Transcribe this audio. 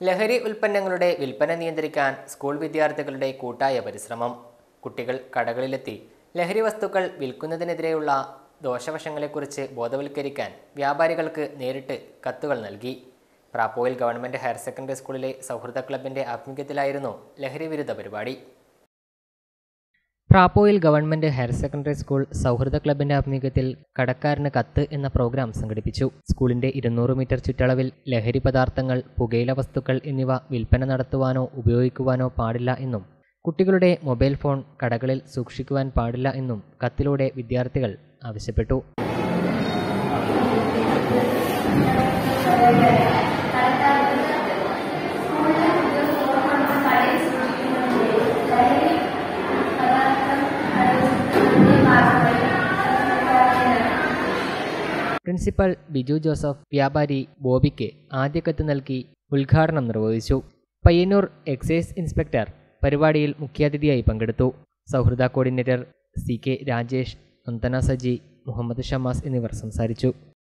ലഹരി ഉൽപ്പന്നങ്ങളുടെ വിൽപ്പന നിയന്ത്രിക്കാൻ സ്കൂൾ വിദ്യാർത്ഥികളുടെ കൂട്ടായ പരിശ്രമം കുട്ടികൾ കടകളിലെത്തി ലഹരി വസ്തുക്കൾ വിൽക്കുന്നതിനെതിരെയുള്ള ദോഷവശങ്ങളെക്കുറിച്ച് ബോധവൽക്കരിക്കാൻ വ്യാപാരികൾക്ക് നേരിട്ട് കത്തുകൾ നൽകി പ്രാപ്പോയിൽ ഗവൺമെൻറ് ഹയർ സെക്കൻഡറി സ്കൂളിലെ സൗഹൃദ ക്ലബിൻ്റെ ആഭിമുഖ്യത്തിലായിരുന്നു ലഹരി വിരുദ്ധ പരിപാടി പ്രാപ്പോയിൽ ഗവൺമെന്റ് ഹയർ സെക്കൻഡറി സ്കൂൾ സൗഹൃദ ക്ലബിന്റെ ആഭിമുഖ്യത്തിൽ കടക്കാരന് കത്ത് എന്ന പ്രോഗ്രാം സംഘടിപ്പിച്ചു സ്കൂളിന്റെ ഇരുന്നൂറ് മീറ്റർ ചുറ്റളവിൽ ലഹരി പദാർത്ഥങ്ങൾ പുകയില വസ്തുക്കൾ എന്നിവ വിൽപ്പന നടത്തുവാനോ ഉപയോഗിക്കുവാനോ പാടില്ല എന്നും കുട്ടികളുടെ മൊബൈൽ ഫോൺ കടകളിൽ സൂക്ഷിക്കുവാൻ പാടില്ല എന്നും കത്തിലൂടെ വിദ്യാർത്ഥികൾ ആവശ്യപ്പെട്ടു പ്രിൻസിപ്പൽ ബിജു ജോസഫ് വ്യാപാരി ബോബിക്ക് ആദ്യ കത്ത് നൽകി ഉദ്ഘാടനം നിർവഹിച്ചു പയ്യന്നൂർ എക്സൈസ് ഇൻസ്പെക്ടർ പരിപാടിയിൽ മുഖ്യാതിഥിയായി പങ്കെടുത്തു സൗഹൃദ coordinator C K Rajesh Nandana Saji Muhammad Shamas എന്നിവർ സംസാരിച്ചു